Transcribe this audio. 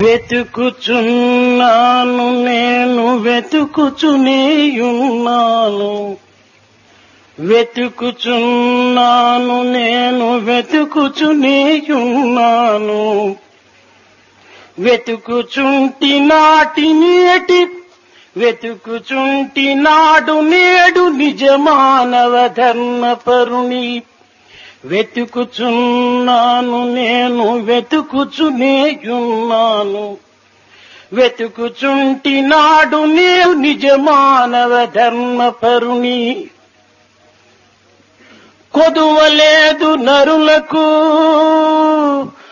వెతుకుచున్నాను నేను వెతుకుచునేయున్నాను వెతుకుచున్నాను నేను వెతుకుచునేయున్నాను వెతుకుచుంటి నాటి నేటి వెతుకుచుంటి నాడు నేడు నిజమానవ ధర్మపరుని వెతుకుచున్నాను నేను వెతుకుచునేయున్నాను వెతుకుచుంటి నాడు నేను నిజమానవ ధర్మపరుని కొదువలేదు నరులకు